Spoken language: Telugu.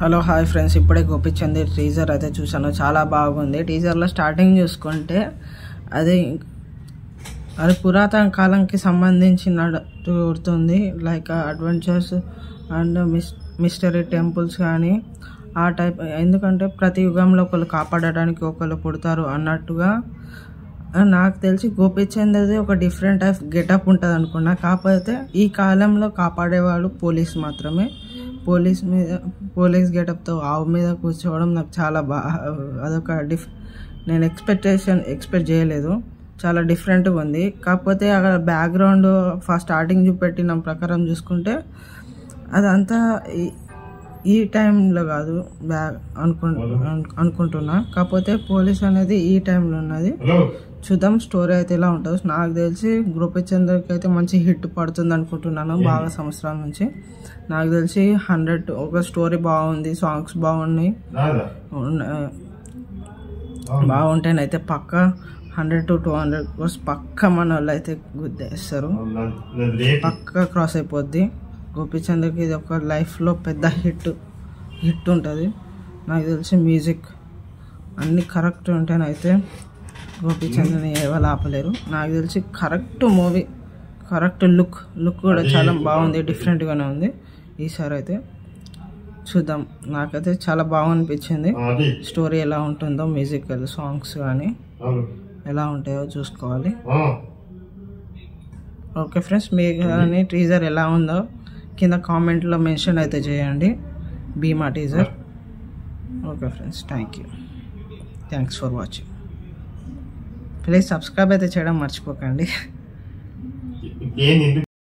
హలో హాయ్ ఫ్రెండ్స్ ఇప్పుడే గోపిచంద్ టీజర్ అయితే చూసాను చాలా బాగుంది టీజర్లో స్టార్టింగ్ చూసుకుంటే అది అది పురాతన కాలంకి సంబంధించినట్టు గుర్తుంది like adventures and miss mystery temples కానీ ఆ టైప్ ఎందుకంటే ప్రతి యుగంలో ఒకళ్ళు కాపాడడానికి ఒకళ్ళు పుడతారు అన్నట్టుగా నాకు తెలిసి గోపిచంద్ది ఒక డిఫరెంట్ టైప్ గెటప్ ఉంటుంది అనుకున్నా కాకపోతే ఈ కాలంలో కాపాడేవాడు పోలీస్ మాత్రమే పోలీస్ మీద పోలీస్ గెటప్తో ఆవు మీద కూర్చోవడం నాకు చాలా బాగా అదొక డిఫ్ నేను ఎక్స్పెక్టేషన్ ఎక్స్పెక్ట్ చేయలేదు చాలా డిఫరెంట్గా ఉంది కాకపోతే అక్కడ బ్యాక్గ్రౌండ్ ఫస్ట్ స్టార్టింగ్ చూపెట్టిన ప్రకారం చూసుకుంటే అదంతా ఈ- ఈ టైంలో కాదు బ్యాగ్ అనుకు అనుకుంటున్నా కాకపోతే పోలీస్ అనేది ఈ టైంలో ఉన్నది చూద్దాం స్టోరీ అయితే ఎలా ఉంటుందో నాకు తెలిసి గోపిచంద్రకి అయితే మంచి హిట్ పడుతుంది అనుకుంటున్నాను బాగా సంవత్సరాల నుంచి నాకు తెలిసి హండ్రెడ్ ఒక స్టోరీ బాగుంది సాంగ్స్ బాగున్నాయి ఉన్న- బాగుంటేనైతే పక్క hundred to two hundred crores పక్క మన వాళ్ళు అయితే గుద్దేస్తారు పక్క క్రాస్ అయిపోద్ది గోపిచంద్రకి ఇది ఒక లైఫ్లో పెద్ద హిట్ హిట్ ఉంటుంది నాకు తెలిసి మ్యూజిక్ అన్నీ కరెక్ట్ ఉంటేనైతే గోపిచంద్రని ఎవరు ఆపలేరు నాకు తెలిసి correct movie correct look look కూడా చాలా బాగుంది డిఫరెంట్గానే ఉంది ఈసారి అయితే చూద్దాం నాకైతే చాలా బాగా అనిపించింది స్టోరీ ఎలా ఉంటుందో మ్యూజికల్ సాంగ్స్ కానీ ఎలా ఉంటాయో చూసుకోవాలి ఓకే ఫ్రెండ్స్ మీ కానీ టీజర్ ఎలా ఉందో కింద కామెంట్లో మెన్షన్ అయితే చేయండి Bheema teaser okay friends thank you thanks for watching please subscribe అయితే చేయడం మర్చిపోకండి ఏంది